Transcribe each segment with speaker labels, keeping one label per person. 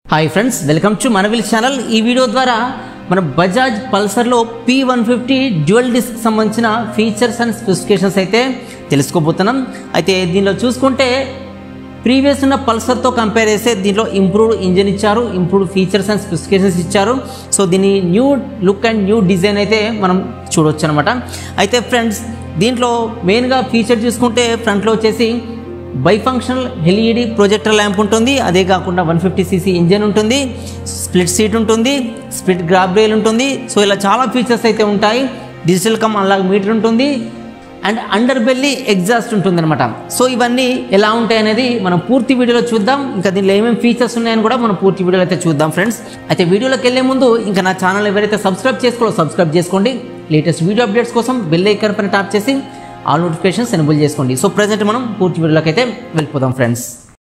Speaker 1: Hi friends welcome to మనవిల్ channel ఈ video ద్వారా మన బజాజ్ పల్సర్లో P one fifty dual disc సంబంధించిన ఫీచర్స్ అండ్ స్పెసిఫికేషన్స్ అయితే తెలుసుకోబోతున్నాం అయితే దీనిలో చూసుకుంటే ప్రీవియస్ ఉన్న పల్సర్తో కంపేర్ చేస్తే దీంట్లో ఇంప్రూవ్డ్ ఇంజిన్ ఇచ్చారు ఇంప్రూవ్డ్ ఫీచర్స్ అండ్ స్పెసిఫికేషన్స్ ఇచ్చారు సో దీని new look and new design అయితే మనం చూడవచ్చు అనమాట అయితే ఫ్రెండ్స్ దీంట్లో మెయిన్గా ఫీచర్ చూసుకుంటే ఫ్రంట్లో వచ్చేసి బైఫంక్షనల్ ఎల్ఈడి ప్రొజెక్టర్ ల్యాంప్ ఉంటుంది అదే కాకుండా వన్ ఫిఫ్టీ సీసీ ఇంజన్ ఉంటుంది స్ప్లిట్ సీట్ ఉంటుంది స్ప్లిట్ గ్రాబ్ రైల్ ఉంటుంది సో ఇలా చాలా ఫీచర్స్ అయితే ఉంటాయి డిజిటల్ కమ్ అన్లాగ్ మీటర్ ఉంటుంది అండ్ అండర్ బెల్లి ఎగ్జాస్ట్ ఉంటుంది అనమాట సో ఇవన్నీ ఎలా ఉంటాయి అనేది మనం పూర్తి వీడియోలో చూద్దాం ఇంకా దీనిలో ఏమేమి ఫీచర్స్ ఉన్నాయని కూడా మనం పూర్తి వీడియోలో అయితే చూద్దాం ఫ్రెండ్స్ అయితే వీడియోలోకి వెళ్ళే ముందు ఇంకా నా ఛానల్ ఎవరైతే సబ్స్క్రైబ్ చేసుకోవాలో సబ్స్క్రైబ్ చేసుకోండి లేటెస్ట్ వీడియో అప్డేట్స్ కోసం బెల్ ఐకాన్ పైన ట్యాప్ చేసి ఆల్ నోటిఫికేషన్స్ ఎనబుల్ చేసుకోండి సో ప్రజెంట్ మనం పూర్తి వీడియోలోకి అయితే వెళ్ళిపోదాం friends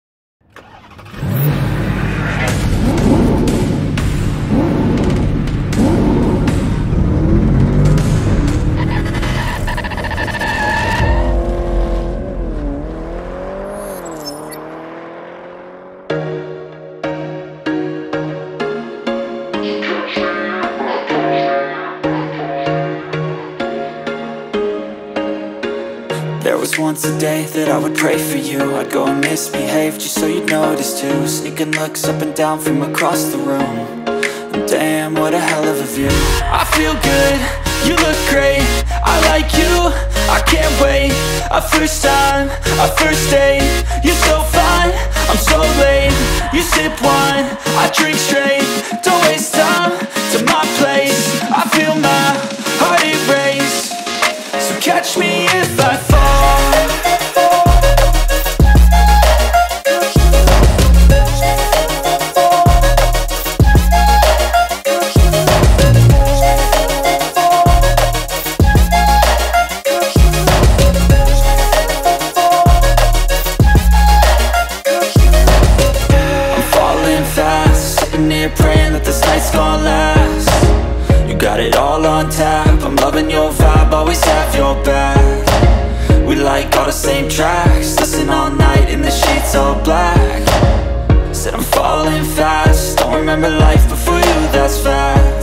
Speaker 2: There was once a day that I would pray for you I'd go and misbehave just so you'd notice too Sneaking looks up and down from across the room and Damn, what a hell of a view I feel good, you look great I like you, I can't wait A first time, a first date You're so fine, I'm so late You sip wine, I drink straight Don't waste time to my place I feel my heart erase so catch me if I fall I'm falling fast, sitting here praying that this night's gonna last. You got it all on tap, I'm loving your vibe, always have your back. We like all the same tracks, listen all night in the sheets all black. Said I'm falling fast, don't remember life before you, that's fact.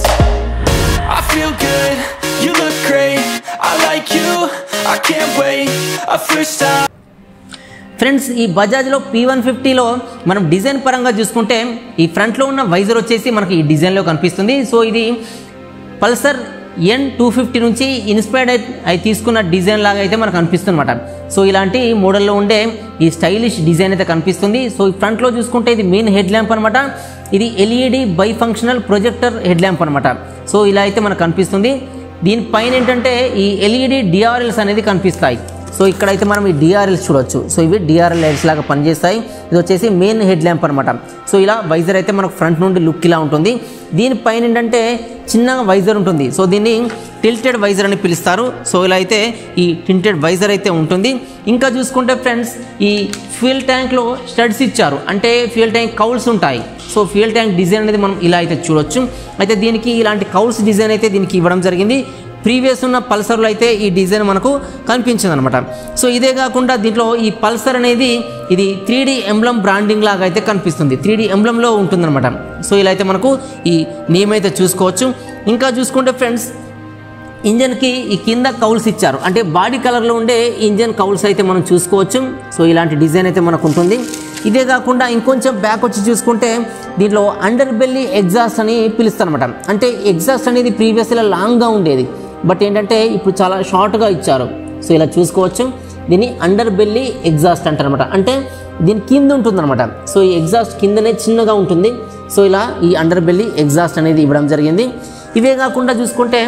Speaker 2: I feel good, you look great, I like you, I can't wait. A first time.
Speaker 1: Friends ఈ బజాజ్లో P one ఫిఫ్టీలో మనం design పరంగా చూసుకుంటే ఈ ఫ్రంట్లో ఉన్న visor వచ్చేసి మనకి ఈ డిజైన్లో కనిపిస్తుంది సో ఇది పల్సర్ ఎన్ టూ ఫిఫ్టీ నుంచి ఇన్స్పైర్డ్ అయి అయి తీసుకున్న డిజైన్ లాగా అయితే మనకు అనిపిస్తుంది అనమాట సో ఇలాంటి మోడల్లో ఉండే ఈ స్టైలిష్ డిజైన్ అయితే కనిపిస్తుంది సో ఈ ఫ్రంట్లో చూసుకుంటే ఇది మెయిన్ హెడ్ ల్యాంప్ అనమాట ఇది LED bifunctional projector headlamp అనమాట సో ఇలా అయితే మనకు కనిపిస్తుంది దీనిపైన ఏంటంటే ఈ ఎల్ఈడి డిఆర్ఎల్స్ అనేది కనిపిస్తాయి సో ఇక్కడైతే మనం ఈ డిఆర్ఎల్స్ చూడొచ్చు సో ఇవి డిఆర్ఎల్ లైట్స్ లాగా పనిచేస్తాయి ఇది వచ్చేసి మెయిన్ హెడ్ ల్యాంప్ అనమాట సో ఇలా వైజర్ అయితే మనకు ఫ్రంట్ నుండి లుక్ ఇలా ఉంటుంది దీనిపైన ఏంటంటే చిన్నగా వైజర్ ఉంటుంది సో దీన్ని టిల్టెడ్ వైజర్ అని పిలుస్తారు సో ఇలా అయితే ఈ టింటెడ్ వైజర్ అయితే ఉంటుంది ఇంకా చూసుకుంటే ఫ్రెండ్స్ ఈ ఫ్యూయల్ ట్యాంక్లో స్టడ్స్ ఇచ్చారు అంటే ఫ్యూయల్ ట్యాంక్ కౌల్స్ ఉంటాయి సో ఫ్యూయల్ ట్యాంక్ డిజైన్ అనేది మనం ఇలా అయితే చూడొచ్చు అయితే దీనికి ఇలాంటి కౌల్స్ డిజైన్ అయితే దీనికి ఇవ్వడం జరిగింది ప్రీవియస్ ఉన్న పల్సర్లో అయితే ఈ డిజైన్ మనకు కనిపించింది అనమాట సో ఇదే కాకుండా దీంట్లో ఈ పల్సర్ అనేది ఇది త్రీ డి ఎంబ్లమ్ బ్రాండింగ్ లాగా అయితే కనిపిస్తుంది త్రీ డి ఎంబ్లంలో ఉంటుందన్నమాట సో ఇలా అయితే మనకు ఈ నేమ్ అయితే చూసుకోవచ్చు ఇంకా చూసుకుంటే ఫ్రెండ్స్ ఇంజన్కి ఈ కింద కౌల్స్ ఇచ్చారు అంటే బాడీ కలర్లో ఉండే ఇంజన్ కౌల్స్ అయితే మనం చూసుకోవచ్చు సో ఇలాంటి డిజైన్ అయితే మనకు ఉంటుంది ఇదే కాకుండా ఇంకొంచెం బ్యాక్ వచ్చి చూసుకుంటే దీంట్లో అండర్ బెల్లి ఎగ్జాస్ట్ అని పిలుస్తారనమాట అంటే ఎగ్జాస్ట్ అనేది ప్రీవియస్లో లాంగ్గా ఉండేది బట్ ఏంటంటే ఇప్పుడు చాలా షార్ట్గా ఇచ్చారు సో ఇలా చూసుకోవచ్చు దీన్ని అండర్ బెల్లి ఎగ్జాస్ట్ అంటారనమాట అంటే దీని కింద ఉంటుందన్నమాట సో ఈ ఎగ్జాస్ట్ కిందనే చిన్నగా ఉంటుంది సో ఇలా ఈ అండర్ బెల్లి ఎగ్జాస్ట్ అనేది ఇవ్వడం జరిగింది ఇవే కాకుండా చూసుకుంటే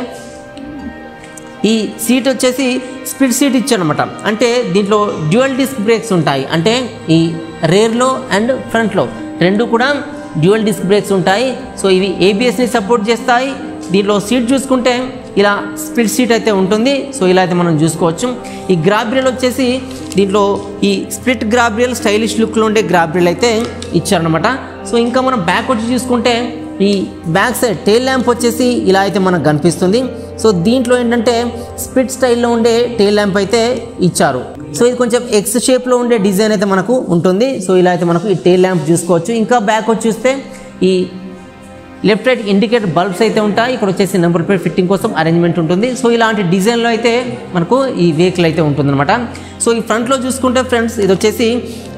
Speaker 1: ఈ సీట్ వచ్చేసి స్పిడ్ సీట్ ఇచ్చారనమాట అంటే దీంట్లో డ్యూయల్ డిస్క్ బ్రేక్స్ ఉంటాయి అంటే ఈ రేర్లో అండ్ ఫ్రంట్లో రెండు కూడా డ్యూయల్ డిస్క్ బ్రేక్స్ ఉంటాయి సో ఇవి ఏబిఎస్ని సపోర్ట్ చేస్తాయి దీంట్లో సీట్ చూసుకుంటే ఇలా స్పిడ్ సీట్ అయితే ఉంటుంది సో ఇలా అయితే మనం చూసుకోవచ్చు ఈ గ్రాబ్రియల్ వచ్చేసి దీంట్లో ఈ స్ప్లిట్ గ్రాబ్రియల్ స్టైలిష్ లుక్లో ఉండే గ్రాబ్రియల్ అయితే ఇచ్చారనమాట సో ఇంకా మనం బ్యాక్ వచ్చి చూసుకుంటే ఈ బ్యాక్ సైడ్ టైల్ ల్యాంప్ వచ్చేసి ఇలా అయితే మనకు కనిపిస్తుంది సో దీంట్లో ఏంటంటే స్పిట్ స్టైల్లో ఉండే టైల్ ల్యాంప్ అయితే ఇచ్చారు సో ఇది కొంచెం ఎక్స్ షేప్లో ఉండే డిజైన్ అయితే మనకు ఉంటుంది సో ఇలా అయితే మనకు ఈ టైల్ ల్యాంప్ చూసుకోవచ్చు ఇంకా బ్యాక్ వచ్చి చూస్తే ఈ లెఫ్ట్ రైట్ ఇండికేటర్ బల్బ్స్ అయితే ఉంటాయి ఇక్కడ వచ్చేసి నెంబర్ ప్లేట్ ఫిట్టింగ్ కోసం అరేంజ్మెంట్ ఉంటుంది సో ఇలాంటి డిజైన్లో అయితే మనకు ఈ వెహికల్ అయితే ఉంటుందన్నమాట సో ఈ ఫ్రంట్లో చూసుకుంటే ఫ్రెండ్స్ ఇది వచ్చేసి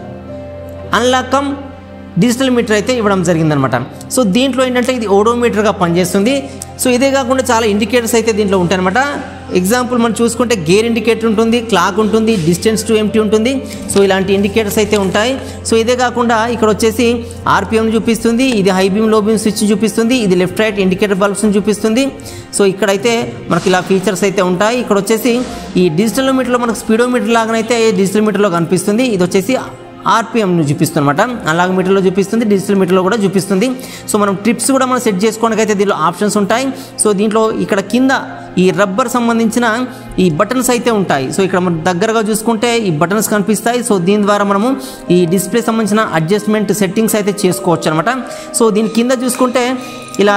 Speaker 1: అన్లాకమ్ డిజిటల్ మీటర్ అయితే ఇవ్వడం జరిగిందనమాట సో దీంట్లో ఏంటంటే ఇది ఓడోమీటర్గా పనిచేస్తుంది సో ఇదే కాకుండా చాలా ఇండికేటర్స్ అయితే దీంట్లో ఉంటాయన్నమాట ఎగ్జాంపుల్ మనం చూసుకుంటే గేర్ ఇండికేటర్ ఉంటుంది క్లాక్ ఉంటుంది డిస్టెన్స్ టు ఎంటీ ఉంటుంది సో ఇలాంటి ఇండికేటర్స్ అయితే ఉంటాయి సో ఇదే కాకుండా ఇక్కడ వచ్చేసి ఆర్పిఎం చూపిస్తుంది ఇది high beam low beam switch చూపిస్తుంది ఇది లెఫ్ట్ రైట్ ఇండికేటర్ బల్బ్స్ని చూపిస్తుంది సో ఇక్కడైతే మనకి ఇలా ఫీచర్స్ అయితే ఉంటాయి ఇక్కడ వచ్చేసి ఈ డిజిటల్ మీటర్లో మనకు స్పీడోమీటర్ లాగానైతే డిజిటల్ మీటర్లో కనిపిస్తుంది ఇది వచ్చేసి ఆర్పిఎంను చూపిస్తుంది అనమాట అలాగే మీటర్లో చూపిస్తుంది డిజిటల్ మీటర్లో కూడా చూపిస్తుంది సో మనం ట్రిప్స్ కూడా మనం సెట్ చేసుకోవడానికి అయితే దీనిలో ఆప్షన్స్ ఉంటాయి సో దీంట్లో ఇక్కడ కింద ఈ రబ్బర్ సంబంధించిన ఈ బటన్స్ అయితే ఉంటాయి సో ఇక్కడ మనం దగ్గరగా చూసుకుంటే ఈ బటన్స్ కనిపిస్తాయి సో దీని ద్వారా మనము ఈ డిస్ప్లే సంబంధించిన అడ్జస్ట్మెంట్ సెట్టింగ్స్ అయితే చేసుకోవచ్చు అనమాట సో దీని కింద చూసుకుంటే ఇలా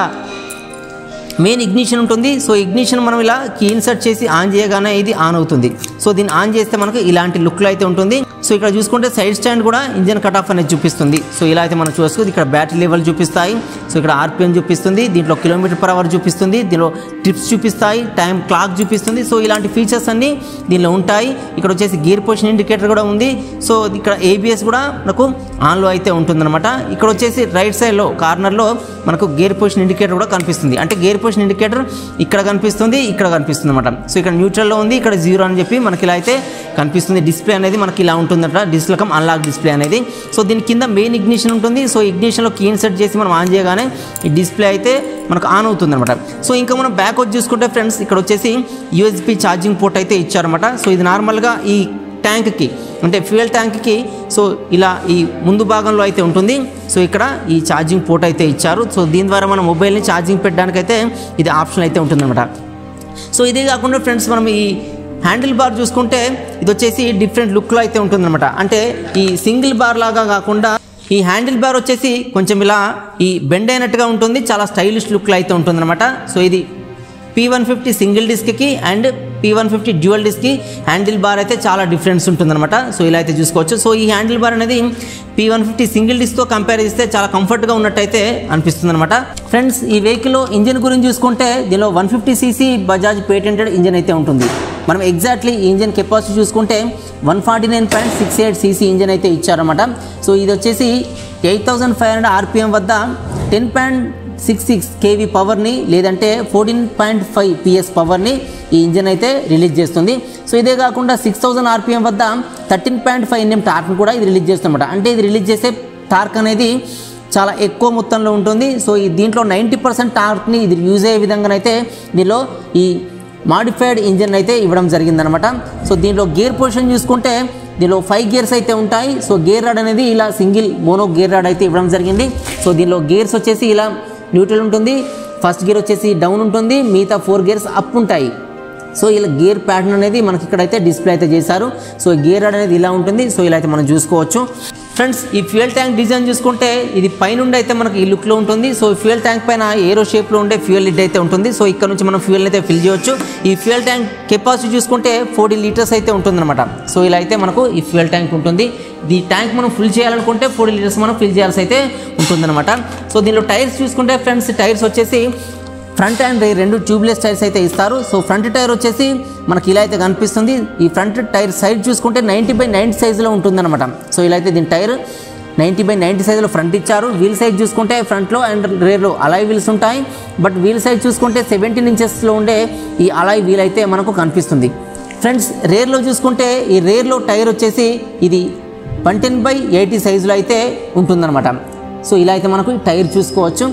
Speaker 1: మెయిన్ ఇగ్నిషన్ ఉంటుంది సో ఇగ్నిషన్ మనం ఇలా కీ ఇన్సర్ట్ చేసి ఆన్ చేయగానే ఇది ఆన్ అవుతుంది సో దీన్ని ఆన్ చేస్తే మనకు ఇలాంటి లుక్లో అయితే ఉంటుంది సో ఇక్కడ చూసుకుంటే సైడ్ స్టాండ్ కూడా ఇంజన్ కట్ ఆఫ్ అనేది చూపిస్తుంది సో ఇలా అయితే మనం చూసుకోవచ్చు ఇక్కడ బ్యాటరీ లెవెల్ చూపిస్తాయి సో ఇక్కడ ఆర్పిఎం చూపిస్తుంది దీంట్లో కిలోమీటర్ పర్ అవర్ చూపిస్తుంది దీనిలో ట్రిప్స్ చూపిస్తాయి టైం క్లాక్ చూపిస్తుంది సో ఇలాంటి ఫీచర్స్ అన్నీ దీనిలో ఉంటాయి ఇక్కడ వచ్చేసి గేర్ పొజిషన్ ఇండికేటర్ కూడా ఉంది సో ఇక్కడ ఏబిఎస్ కూడా మనకు ఆన్లో అయితే ఉంటుందన్నమాట ఇక్కడ వచ్చేసి రైట్ సైడ్లో కార్నర్లో మనకు గేర్ పొజిషన్ ఇండికేటర్ కూడా కనిపిస్తుంది అంటే గేర్ పొజిషన్ ఇండికేటర్ ఇక్కడ కనిపిస్తుంది ఇక్కడ కనిపిస్తుంది అనమాట సో ఇక్కడ న్యూట్రల్లో ఉంది ఇక్కడ జీరో అని చెప్పి మనకి ఇలా అయితే కనిపిస్తుంది డిస్ప్లే అనేది మనకి ఇలా ఉంటుందట డిస్ప్లే కమ్ అన్లాక్ డిస్ప్లే అనేది సో దీని కింద మెయిన్ ఇగ్నిషన్ ఉంటుంది సో ఇగ్నిషన్లో కీ ఇన్సర్ట్ చేసి మనం ఆన్ చేయగానే ఈ డిస్ప్లే అయితే మనకు ఆన్ అవుతుంది అనమాట సో ఇంకా మనం బ్యాక్ వచ్చి చూసుకుంటే ఫ్రెండ్స్ ఇక్కడ వచ్చేసి యూఎస్బి ఛార్జింగ్ పోర్ట్ అయితే ఇచ్చారన్నమాట సో ఇది నార్మల్గా ఈ ట్యాంక్కి అంటే ఫ్యూయల్ ట్యాంక్కి సో ఇలా ఈ ముందు భాగంలో అయితే ఉంటుంది సో ఇక్కడ ఈ ఛార్జింగ్ పోర్ట్ అయితే ఇచ్చారు సో దీని ద్వారా మన మొబైల్ని ఛార్జింగ్ పెట్టడానికి అయితే ఇది ఆప్షన్ అయితే ఉంటుందన్నమాట సో ఇదే కాకుండా ఫ్రెండ్స్ మనం ఈ హ్యాండిల్ బార్ చూసుకుంటే ఇది వచ్చేసి డిఫరెంట్ లుక్లో అయితే ఉంటుందన్నమాట అంటే ఈ సింగిల్ బార్ లాగా కాకుండా ఈ హ్యాండిల్ బార్ వచ్చేసి కొంచెం ఇలా ఈ బెండ్ అయినట్టుగా ఉంటుంది చాలా స్టైలిష్ లుక్లో అయితే ఉంటుందన్నమాట సో ఇది పీ వన్ ఫిఫ్టీ సింగిల్ డిస్క్కి and P one fifty dual డిస్క్కి హ్యాండిల్ బార్ అయితే చాలా డిఫరెన్స్ ఉంటుందన్నమాట సో ఇలా అయితే చూసుకోవచ్చు సో ఈ హ్యాండిల్ బార్ అనేది పీ వన్ ఫిఫ్టీ సింగిల్ డిస్క్తో కంపేర్ చేస్తే చాలా కంఫర్ట్గా ఉన్నట్టయితే అనిపిస్తుంది అనమాట ఫ్రెండ్స్ ఈ వెహికల్లో ఇంజిన్ గురించి చూసుకుంటే దీనిలో one fifty CC Bajaj patented engine అయితే ఉంటుంది మనం ఎగ్జాక్ట్లీ ఈ ఇంజిన్ కెపాసిటీ చూసుకుంటే one forty nine point six eight CC engine అయితే ఇచ్చారన్నమాట సో ఇది వచ్చేసి eight thousand five hundred RPM వద్ద ten point six six KV పవర్ని లేదంటే ఫోర్టీన్ పాయింట్ ఫైవ్ పిఎస్ పవర్ని ఈ ఇంజిన్ అయితే రిలీజ్ చేస్తుంది సో ఇదే కాకుండా సిక్స్ థౌసండ్ ఆర్పిఎం వద్ద థర్టీన్ పాయింట్ ఫైవ్ ఎన్ఎం టార్క్ని కూడా ఇది రిలీజ్ చేస్తుందన్నమాట అంటే ఇది రిలీజ్ చేసే టార్క్ అనేది చాలా ఎక్కువ మొత్తంలో ఉంటుంది సో ఈ దీంట్లో నైంటీ పర్సెంట్ టార్క్ని ఇది యూజ్ అయ్యే విధంగానైతే దీనిలో ఈ మాడిఫైడ్ ఇంజిన్ అయితే ఇవ్వడం జరిగిందనమాట సో దీంట్లో గేర్ పొజిషన్ చూసుకుంటే దీనిలో ఫైవ్ గేర్స్ అయితే ఉంటాయి సో గేర్ రాడ్ అనేది ఇలా సింగిల్ మోనో గేర్ రాడ్ అయితే ఇవ్వడం జరిగింది సో దీనిలో గేర్స్ వచ్చేసి ఇలా న్యూట్రల్ ఉంటుంది ఫస్ట్ గేర్ వచ్చేసి డౌన్ ఉంటుంది మిగతా ఫోర్ గేర్స్ అప్ ఉంటాయి సో ఇలా గేర్ ప్యాటర్న్ అనేది మనకి ఇక్కడైతే డిస్ప్లే అయితే చేశారు సో గేర్ రాడ్ అనేది ఇలా ఉంటుంది సో ఇలా అయితే మనం చూసుకోవచ్చు ఫ్రెండ్స్ ఈ ఫ్యూయల్ ట్యాంక్ డిజైన్ చూసుకుంటే ఇది పైనుండి అయితే మనకి ఈ లుక్లో ఉంటుంది సో ఈ ఫ్యూయల్ ట్యాంక్ పైన ఏరో షేప్లో ఉండే ఫ్యూయల్ లిడ్ అయితే ఉంటుంది సో ఇక్కడ నుంచి మనం ఫ్యూయల్ అయితే ఫిల్ చేయొచ్చు ఈ ఫ్యూయల్ ట్యాంక్ కెపాసిటీ చూసుకుంటే ఫోర్టీ లీటర్స్ అయితే ఉంటుందన్నమాట సో ఇలా అయితే మనకు ఈ ఫ్యూయల్ ట్యాంక్ ఉంటుంది ఈ ట్యాంక్ మనం ఫిల్ చేయాలనుకుంటే ఫోర్టీ లీటర్స్ మనం ఫిల్ చేయాల్సి అయితే ఉంటుందన్నమాట సో దీనిలో టైర్స్ చూసుకుంటే ఫ్రెండ్స్ టైర్స్ వచ్చేసి ఫ్రంట్ అండ్ రైర్ రెండు ట్యూబ్లెస్ టైర్స్ అయితే ఇస్తారు సో ఫ్రంట్ టైర్ వచ్చేసి మనకి ఇలా అయితే కనిపిస్తుంది ఈ ఫ్రంట్ టైర్ సైజ్ చూసుకుంటే నైంటీ బై నైంటీ సైజులో ఉంటుందన్నమాట సో ఇలా అయితే దీని టైర్ నైంటీ బై నైంటీ సైజులో ఫ్రంట్ ఇచ్చారు వీల్ సైజ్ చూసుకుంటే ఫ్రంట్లో అండ్ రేర్లో అలాయ్ వీల్స్ ఉంటాయి బట్ వీల్ సైజ్ చూసుకుంటే సెవెంటీన్ ఇంచెస్లో ఉండే ఈ అలాయ్ వీల్ అయితే మనకు కనిపిస్తుంది ఫ్రెండ్స్ రేర్లో చూసుకుంటే ఈ రేర్లో టైర్ వచ్చేసి ఇది వన్ టెన్ బై ఎయిటీ సైజులో అయితే ఉంటుందన్నమాట సో ఇలా అయితే మనకు ఈ టైర్ చూసుకోవచ్చు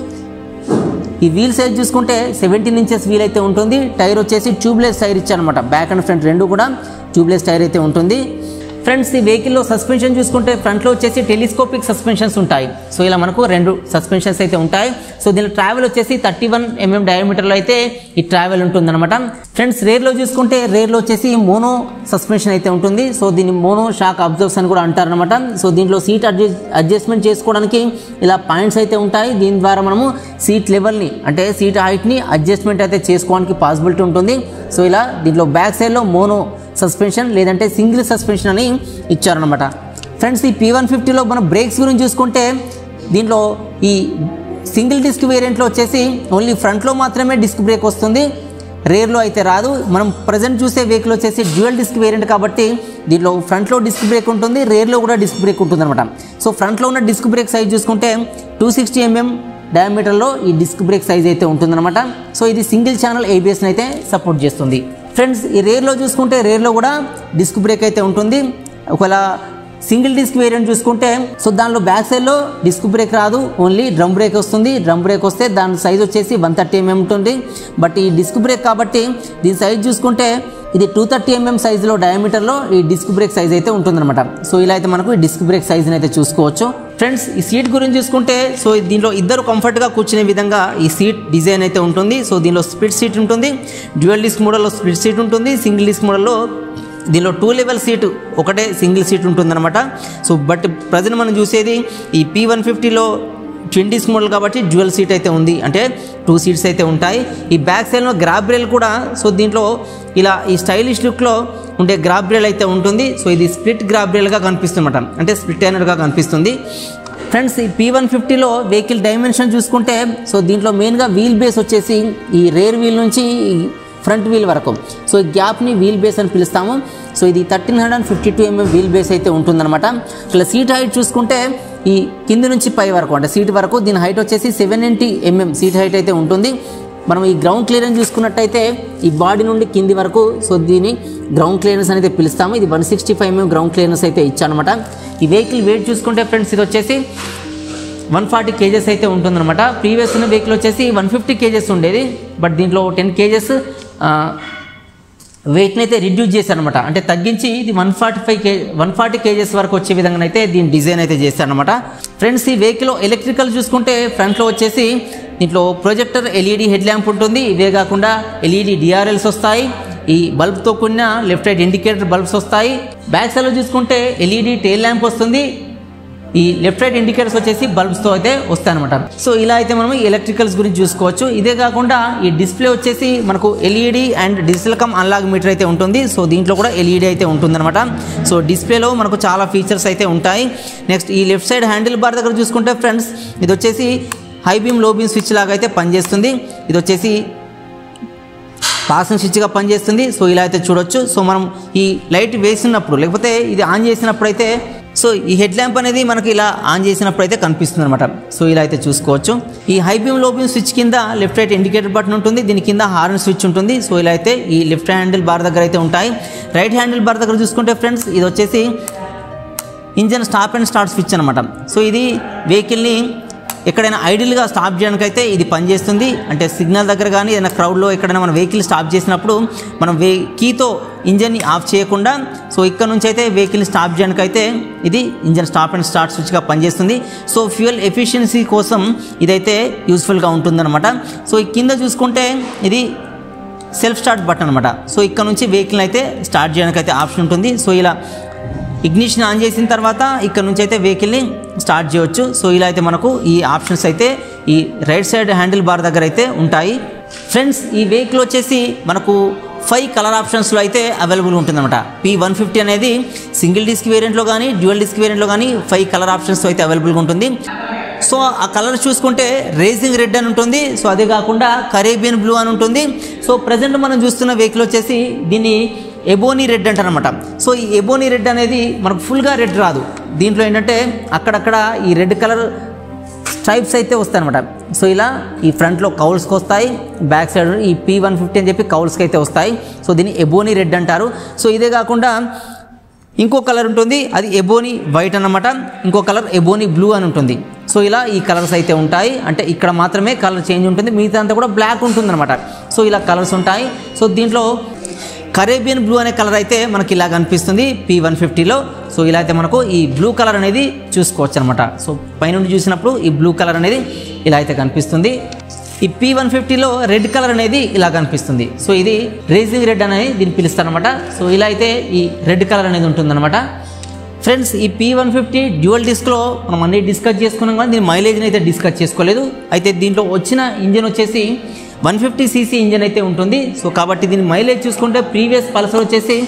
Speaker 1: ఈ వీల్ సైజ్ చూసుకుంటే సెవెంటీన్ ఇంచెస్ వీల్ అయితే ఉంటుంది టైర్ వచ్చేసి ట్యూబ్లెస్ టైర్ ఇచ్చారనమాట బ్యాక్ అండ్ ఫ్రంట్ రెండు కూడా ట్యూబ్లెస్ టైర్ అయితే ఉంటుంది ఫ్రెండ్స్ ఈ వెహికల్లో సస్పెన్షన్ చూసుకుంటే ఫ్రంట్లో వచ్చేసి టెలిస్కోపిక్ సస్పెన్షన్స్ ఉంటాయి సో ఇలా మనకు రెండు సస్పెన్షన్స్ అయితే ఉంటాయి సో దీని ట్రావెల్ వచ్చేసి థర్టీ వన్ ఎంఎం డయామీటర్లో అయితే ఈ ట్రావెల్ ఉంటుందన్నమాట ఫ్రెండ్స్ రేర్లో చూసుకుంటే రేర్లో వచ్చేసి మోనో సస్పెన్షన్ అయితే ఉంటుంది సో దీన్ని మోనో షాక్ అబ్జర్వ్స్ అని కూడా అంటారనమాట సో దీంట్లో సీట్ అడ్జస్ట్ అడ్జస్ట్మెంట్ చేసుకోవడానికి ఇలా పాయింట్స్ అయితే ఉంటాయి దీని ద్వారా మనము సీట్ లెవెల్ని అంటే సీట్ హైట్ని అడ్జస్ట్మెంట్ అయితే చేసుకోవడానికి పాసిబిలిటీ ఉంటుంది సో ఇలా దీంట్లో బ్యాక్ సైడ్లో మోనో సస్పెన్షన్ లేదంటే సింగిల్ సస్పెన్షన్ అని ఇచ్చారనమాట ఫ్రెండ్స్ ఈ పీ వన్ ఫిఫ్టీలో మన బ్రేక్స్ గురించి చూసుకుంటే దీంట్లో ఈ సింగిల్ డిస్క్ వేరియంట్లో వచ్చేసి ఓన్లీ ఫ్రంట్లో మాత్రమే డిస్క్ బ్రేక్ వస్తుంది రేర్లో అయితే రాదు మనం ప్రజెంట్ చూసే వెహికల్ వచ్చేసి డ్యూయల్ డిస్క్ వేరియంట్ కాబట్టి దీనిలో ఫ్రంట్లో డిస్క్ బ్రేక్ ఉంటుంది రేర్లో కూడా డిస్క్ బ్రేక్ ఉంటుంది అనమాట సో ఫ్రంట్లో ఉన్న డిస్క్ బ్రేక్ సైజ్ చూసుకుంటే టూ సిక్స్టీ ఎంఎం డయామీటర్లో ఈ డిస్క్ బ్రేక్ సైజ్ అయితే ఉంటుందన్నమాట సో ఇది సింగిల్ ఛానల్ ఏబిఎస్ని అయితే సపోర్ట్ చేస్తుంది ఫ్రెండ్స్ ఈ రేర్లో చూసుకుంటే రేర్లో కూడా డిస్క్ బ్రేక్ అయితే ఉంటుంది ఒకవేళ సింగిల్ డిస్క్ వేరియంట్ చూసుకుంటే సో దానిలో బ్యాక్ సైడ్లో డిస్క్ బ్రేక్ రాదు ఓన్లీ డ్రమ్ బ్రేక్ వస్తుంది డ్రమ్ బ్రేక్ వస్తే దాని సైజ్ వచ్చేసి వన్ థర్టీ ఎంఎం ఉంటుంది బట్ ఈ డిస్క్ బ్రేక్ కాబట్టి దీని సైజ్ చూసుకుంటే ఇది టూ థర్టీ ఎంఎం సైజులో డయామీటర్లో ఈ డిస్క్ బ్రేక్ సైజ్ అయితే ఉంటుందన్నమాట సో ఇలా అయితే మనకు ఈ డిస్క్ బ్రేక్ సైజ్ని అయితే చూసుకోవచ్చు ఫ్రెండ్స్ ఈ సీట్ గురించి చూసుకుంటే సో దీనిలో ఇద్దరు కంఫర్ట్గా కూర్చునే విధంగా ఈ సీట్ డిజైన్ అయితే ఉంటుంది సో దీనిలో స్ప్లిట్ సీట్ ఉంటుంది డ్యూయల్ డిస్క్ మోడల్లో స్ప్లిట్ సీట్ ఉంటుంది సింగిల్ డిస్క్ మోడల్లో దీనిలో టూ లెవెల్ సీటు ఒకటే సింగిల్ సీట్ ఉంటుందన్నమాట సో బట్ ప్రజెంట్ మనం చూసేది ఈ పీ వన్ ఫిఫ్టీలో ట్వంటీస్ మోడల్ కాబట్టి డ్యూయల్ సీట్ అయితే ఉంది అంటే టూ సీట్స్ అయితే ఉంటాయి ఈ బ్యాక్ సైడ్లో గ్రాబ్ రేల్ కూడా సో దీంట్లో ఇలా ఈ స్టైలిష్ లుక్లో ఉండే గ్రాబ్ రేల్ అయితే ఉంటుంది సో ఇది స్ప్లిట్ గ్రాబ్ రేల్గా కనిపిస్తుందన్నమాట అంటే స్ప్లిట్ అయినట్టుగా కనిపిస్తుంది ఫ్రెండ్స్ ఈ పీ వన్ ఫిఫ్టీలో వెహికల్ డైమెన్షన్ చూసుకుంటే సో దీంట్లో మెయిన్గా వీల్ బేస్ వచ్చేసి ఈ రేర్ వీల్ నుంచి ఈ ఫ్రంట్ వీల్ వరకు సో ఈ గ్యాప్ని వీల్ బేస్ అని పిలుస్తాము సో ఇది thirteen hundred and fifty two MM wheel base అయితే ఉంటుందన్నమాట ఇట్లా సీట్ హైట్ చూసుకుంటే ఈ కింది నుంచి పై వరకు అంటే సీట్ వరకు దీని హైట్ వచ్చేసి seven eighty MM seat height అయితే ఉంటుంది మనం ఈ గ్రౌండ్ క్లియరెన్స్ చూసుకున్నట్టయితే ఈ బాడీ నుండి కింది వరకు సో దీని గ్రౌండ్ క్లియరెన్స్ అనేది పిలుస్తాము ఇది one sixty five MM ground clearance అయితే ఇచ్చానమాట ఈ వెహికల్ వెయిట్ చూసుకుంటే ఫ్రెండ్స్ ఇది వచ్చేసి వన్ ఫార్టీ కేజెస్ అయితే ఉంటుందన్నమాట ప్రీవియస్ ఉన్న వెహికల్ వచ్చేసి వన్ ఫిఫ్టీ కేజెస్ ఉండేది బట్ దీంట్లో టెన్ కేజెస్ వెయిట్ని అయితే రిడ్యూస్ చేశారనమాట అంటే తగ్గించి ఇది one forty five K one forty kgs వరకు వచ్చే విధంగా అయితే దీని డిజైన్ అయితే చేశారనమాట ఫ్రెండ్స్ ఈ వెహికల్ ఎలక్ట్రికల్ చూసుకుంటే ఫ్రంట్లో వచ్చేసి దీంట్లో ప్రొజెక్టర్ ఎల్ఈడి హెడ్ ల్యాంప్ ఉంటుంది ఇవే కాకుండా ఎల్ఈడి డిఆర్ఎల్స్ వస్తాయి ఈ బల్బ్తో కూడిన లెఫ్ట్ రైట్ ఇండికేటర్ బల్బ్స్ వస్తాయి బ్యాక్ సైడ్లో చూసుకుంటే ఎల్ఈడి టైల్ ల్యాంప్ వస్తుంది ఈ లెఫ్ట్ రైట్ ఇండికేటర్స్ వచ్చేసి బల్బ్స్తో అయితే వస్తాయి అనమాట సో ఇలా అయితే మనం ఎలక్ట్రికల్స్ గురించి చూసుకోవచ్చు ఇదే కాకుండా ఈ డిస్ప్లే వచ్చేసి మనకు LED and digital cum analogue meter అయితే ఉంటుంది సో దీంట్లో కూడా ఎల్ఈడి అయితే ఉంటుందన్నమాట సో డిస్ప్లేలో మనకు చాలా ఫీచర్స్ అయితే ఉంటాయి నెక్స్ట్ ఈ లెఫ్ట్ సైడ్ హ్యాండిల్ బార్ దగ్గర చూసుకుంటే ఫ్రెండ్స్ ఇది వచ్చేసి high beam low beam switch లాగా అయితే పనిచేస్తుంది ఇది వచ్చేసి పాసింగ్ స్విచ్గా పనిచేస్తుంది సో ఇలా అయితే చూడొచ్చు సో మనం ఈ లైట్ వేసినప్పుడు లేకపోతే ఇది ఆన్ చేసినప్పుడు అయితే సో ఈ హెడ్ ల్యాంప్ అనేది మనకి ఇలా ఆన్ చేసినప్పుడు అయితే కనిపిస్తుంది అనమాట సో ఇలా అయితే చూసుకోవచ్చు ఈ high beam low beam switch కింద లెఫ్ట్ రైట్ ఇండికేటర్ బటన్ ఉంటుంది దీని కింద హార్న్ స్విచ్ ఉంటుంది సో ఇలా అయితే ఈ లెఫ్ట్ హ్యాండిల్ బార్ దగ్గర అయితే ఉంటాయి రైట్ హ్యాండిల్ బార్ దగ్గర చూసుకుంటే ఫ్రెండ్స్ ఇది వచ్చేసి engine stop and start switch అనమాట సో ఇది వెహికల్ని ఎక్కడైనా ఐడిల్గా స్టాప్ చేయడానికి అయితే ఇది పనిచేస్తుంది అంటే సిగ్నల్ దగ్గర కానీ ఏదైనా క్రౌడ్లో ఎక్కడైనా మన వెహికల్ స్టాప్ చేసినప్పుడు మనం వే కీతో ఇంజన్ని ఆఫ్ చేయకుండా సో ఇక్కడ నుంచి అయితే వెహికల్ని స్టాప్ చేయడానికి అయితే ఇది ఇంజన్ స్టాప్ అండ్ స్టార్ట్ స్విచ్గా పనిచేస్తుంది సో ఫ్యూయల్ ఎఫిషియన్సీ కోసం ఇదైతే యూస్ఫుల్గా ఉంటుందన్నమాట సో ఈ కింద చూసుకుంటే ఇది సెల్ఫ్ స్టార్ట్ బటన్ అనమాట సో ఇక్కడ నుంచి వెహికల్ అయితే స్టార్ట్ చేయడానికి అయితే ఆప్షన్ ఉంటుంది సో ఇలా ఇగ్నిషన్ ఆన్ చేసిన తర్వాత ఇక్కడ నుంచి అయితే వెహికల్ని స్టార్ట్ చేయొచ్చు సో ఇలా అయితే మనకు ఈ ఆప్షన్స్ అయితే ఈ రైట్ సైడ్ హ్యాండిల్ బార్ దగ్గర అయితే ఉంటాయి ఫ్రెండ్స్ ఈ వెహికల్ వచ్చేసి మనకు ఫైవ్ కలర్ ఆప్షన్స్లో అయితే అవైలబుల్ ఉంటుందన్నమాట పీ వన్ ఫిఫ్టీ అనేది సింగిల్ డిస్క్ వేరియంట్లో కానీ డ్యూయల్ డిస్క్ వేరియంట్లో కానీ ఫైవ్ కలర్ ఆప్షన్స్తో అయితే అవైలబుల్గా ఉంటుంది సో ఆ కలర్ చూసుకుంటే రేసింగ్ రెడ్ అని ఉంటుంది సో అదే కాకుండా కరేబియన్ బ్లూ అని ఉంటుంది సో ప్రజెంట్ మనం చూస్తున్న వెహికల్ వచ్చేసి దీన్ని ఎబోనీ రెడ్ అంటారనమాట సో ఈ ఎబోనీ రెడ్ అనేది మనకు ఫుల్గా రెడ్ రాదు దీంట్లో ఏంటంటే అక్కడక్కడ ఈ రెడ్ కలర్ స్ట్రైప్స్ అయితే వస్తాయన్నమాట సో ఇలా ఈ ఫ్రంట్లో కౌల్స్కి వస్తాయి బ్యాక్ సైడ్ ఈ పీ వన్ ఫిఫ్టీ అని చెప్పి కౌల్స్కి అయితే వస్తాయి సో దీన్ని ఎబోనీ రెడ్ అంటారు సో ఇదే కాకుండా ఇంకో కలర్ ఉంటుంది అది ఎబోనీ వైట్ అన్నమాట ఇంకో కలర్ ఎబోనీ బ్లూ అని ఉంటుంది సో ఇలా ఈ కలర్స్ అయితే ఉంటాయి అంటే ఇక్కడ మాత్రమే కలర్ చేంజ్ ఉంటుంది మిగతా అంతా కూడా బ్లాక్ ఉంటుందన్నమాట సో ఇలా కలర్స్ ఉంటాయి సో దీంట్లో కరేబియన్ బ్లూ అనే కలర్ అయితే మనకి ఇలా కనిపిస్తుంది పీ వన్ ఫిఫ్టీలో సో ఇలా అయితే మనకు ఈ బ్లూ కలర్ అనేది చూసుకోవచ్చు అనమాట సో పైనుండి చూసినప్పుడు ఈ బ్లూ కలర్ అనేది ఇలా అయితే కనిపిస్తుంది ఈ పీ వన్ ఫిఫ్టీలో రెడ్ కలర్ అనేది ఇలా కనిపిస్తుంది సో ఇది రేసింగ్ రెడ్ అనేది దీన్ని పిలుస్తారనమాట సో ఇలా అయితే ఈ రెడ్ కలర్ అనేది ఉంటుందన్నమాట ఫ్రెండ్స్ ఈ పీ వన్ ఫిఫ్టీ డ్యూయల్ డిస్క్లో మనం అన్ని డిస్కస్ చేసుకున్నాం కానీ దీని మైలేజ్ని అయితే డిస్కస్ చేసుకోలేదు అయితే దీంట్లో వచ్చిన ఇంజన్ వచ్చేసి వన్ ఫిఫ్టీ సీసీ ఇంజన్ అయితే ఉంటుంది సో కాబట్టి దీని మైలేజ్ చూసుకుంటే ప్రీవియస్ పల్సర్ వచ్చేసి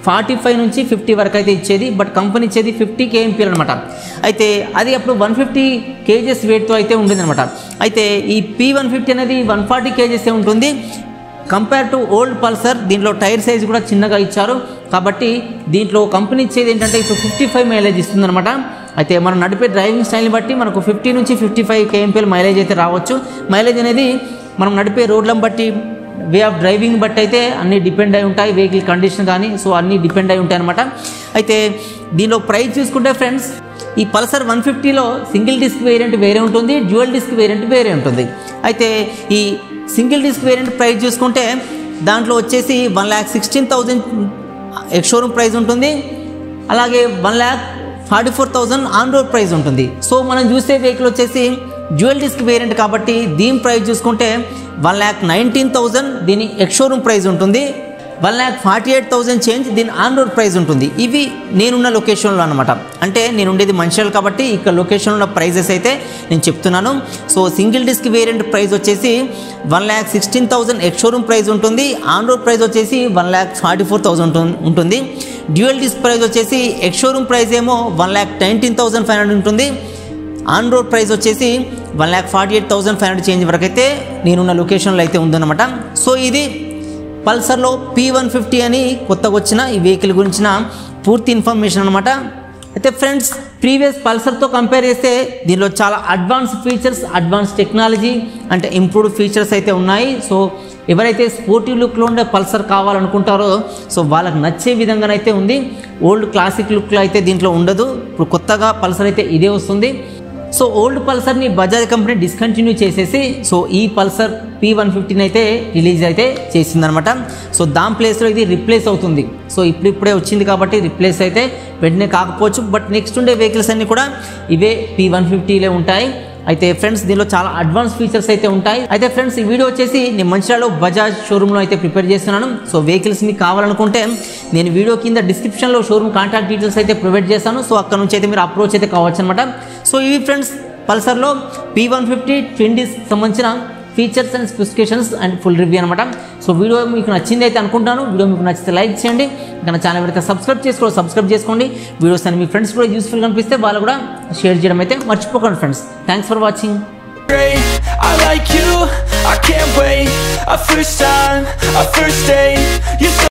Speaker 1: ఫార్టీ ఫైవ్ నుంచి ఫిఫ్టీ వరకు అయితే ఇచ్చేది బట్ కంపెనీ ఇచ్చేది ఫిఫ్టీ కేఎంపీలు అనమాట అయితే అది అప్పుడు వన్ ఫిఫ్టీ కేజెస్ వెయిట్తో అయితే ఉంటుంది అనమాట అయితే ఈ పీ వన్ ఫిఫ్టీ అనేది వన్ ఫార్టీ కేజెస్ ఉంటుంది కంపేర్ టు ఓల్డ్ పల్సర్ దీంట్లో టైర్ సైజ్ కూడా చిన్నగా ఇచ్చారు కాబట్టి దీంట్లో కంపెనీ ఇచ్చేది ఏంటంటే ఇప్పుడు ఫిఫ్టీ ఫైవ్ మైలేజ్ ఇస్తుందన్నమాట అయితే మనం నడిపే డ్రైవింగ్ స్టైల్ని బట్టి మనకు ఫిఫ్టీ నుంచి ఫిఫ్టీ ఫైవ్ కేఎంపీఎల్ మైలేజ్ అయితే రావచ్చు మైలేజ్ అనేది మనం నడిపే రోడ్లను బట్టి వే ఆఫ్ డ్రైవింగ్ బట్టి అయితే అన్నీ డిపెండ్ అయి ఉంటాయి వెహికల్ కండిషన్ కానీ సో అన్నీ డిపెండ్ అయి ఉంటాయి అనమాట అయితే దీనిలో ప్రైస్ చూసుకుంటే ఫ్రెండ్స్ ఈ పల్సర్ వన్ ఫిఫ్టీలో సింగిల్ డిస్క్ వేరియంట్ వేరే ఉంటుంది డ్యూయల్ డిస్క్ వేరియంట్ వేరే ఉంటుంది అయితే ఈ సింగిల్ డిస్క్ వేరియంట్ ప్రైస్ చూసుకుంటే దాంట్లో వచ్చేసి one lakh sixteen thousand ex showroom price ఉంటుంది అలాగే one lakh forty four thousand on road price ఉంటుంది సో మనం చూసే వెహికల్ వచ్చేసి డ్యూయల్ డిస్క్ వేరియంట్ కాబట్టి దీని ప్రైస్ చూసుకుంటే వన్ ల్యాక్ నైన్టీన్ థౌజండ్ దీని ఎక్స్ షోరూమ్ ప్రైస్ ఉంటుంది one lakh forty eight thousand change దీని ఆన్ రోడ్ ప్రైస్ ఉంటుంది ఇవి నేనున్న లొకేషన్లో అనమాట అంటే నేను ఉండేది మంచిర్యాల కాబట్టి ఇక్కడ లొకేషన్లో ఉన్న ప్రైజెస్ అయితే నేను చెప్తున్నాను so single disc variant price వచ్చేసి one lakh sixteen thousand ex showroom price ఉంటుంది ఆన్ రోడ్ ప్రైస్ వచ్చేసి one lakh forty four thousand ఉంటుంది డ్యూయల్ డిస్క్ ప్రైస్ వచ్చేసి ఎక్స్ షోరూమ్ ప్రైస్ ఏమో one lakh nineteen thousand five hundred ఉంటుంది ఆన్ రోడ్ ప్రైస్ వచ్చేసి one lakh forty eight thousand five hundred change వరకు అయితే నేనున్న లొకేషన్లో అయితే ఉందన్నమాట సో ఇది పల్సర్లో పీ వన్ ఫిఫ్టీ అని కొత్తగా వచ్చిన ఈ వెహికల్ గురించిన పూర్తి ఇన్ఫర్మేషన్ అనమాట అయితే ఫ్రెండ్స్ ప్రీవియస్ పల్సర్తో కంపేర్ చేస్తే దీనిలో చాలా అడ్వాన్స్ ఫీచర్స్ అడ్వాన్స్ టెక్నాలజీ అంటే ఇంప్రూవ్డ్ ఫీచర్స్ అయితే ఉన్నాయి సో ఎవరైతే స్పోర్టివ్ లుక్లో ఉండే పల్సర్ కావాలనుకుంటారో సో వాళ్ళకి నచ్చే విధంగానైతే ఉంది ఓల్డ్ క్లాసిక్ లుక్లో అయితే దీంట్లో ఉండదు ఇప్పుడు కొత్తగా పల్సర్ అయితే ఇదే వస్తుంది సో ఓల్డ్ పల్సర్ని బజాజ్ కంపెనీ డిస్కంటిన్యూ చేసేసి సో ఈ పల్సర్ పీ వన్ ఫిఫ్టీన్ అయితే రిలీజ్ అయితే చేసిందనమాట సో దాని ప్లేస్లో ఇది రిప్లేస్ అవుతుంది సో ఇప్పుడు ఇప్పుడే వచ్చింది కాబట్టి రిప్లేస్ అయితే వెంటనే కాకపోవచ్చు బట్ నెక్స్ట్ ఉండే వెహికల్స్ అన్నీ కూడా ఇవే పీ వన్ ఫిఫ్టీలే ఉంటాయి అయితే ఫ్రెండ్స్ దీనిలో చాలా అడ్వాన్స్ ఫీచర్స్ అయితే ఉంటాయి అయితే ఫ్రెండ్స్ ఈ వీడియో వచ్చేసి నేను మంచిర్యాలలో బజాజ్ షోరూంలో అయితే ప్రిపేర్ చేస్తున్నాను సో వెహికల్స్ మీకు కావాలనుకుంటే నేను వీడియో కింద డిస్క్రిప్షన్లో షోరూమ్ కాంటాక్ట్ డీటెయిల్స్ అయితే ప్రొవైడ్ చేస్తాను సో అక్కడ నుంచి అయితే మీరు అప్రోచ్ అయితే కావచ్చు అనమాట సో ఇవి ఫ్రెండ్స్ పల్సర్లో పీ వన్ ఫిఫ్టీ ట్వంటీస్ సంబంధించిన features and specifications and full review అనమాట సో వీడియో మీకు నచ్చింది అయితే అనుకుంటాను వీడియో మీకు నచ్చితే లైక్ చేయండి ఇంకా నా ఛానల్ ఎవరైతే సబ్స్క్రైబ్ చేసుకోవాలి సబ్స్క్రైబ్ చేసుకోండి వీడియోస్ అని మీ ఫ్రెండ్స్ కూడా యూస్ఫుల్ కనిపిస్తే వాళ్ళు కూడా షేర్ చేయడం అయితే మర్చిపోకండి friends thanks for watching
Speaker 2: great I like you, I can't wait A first time, a first date You're so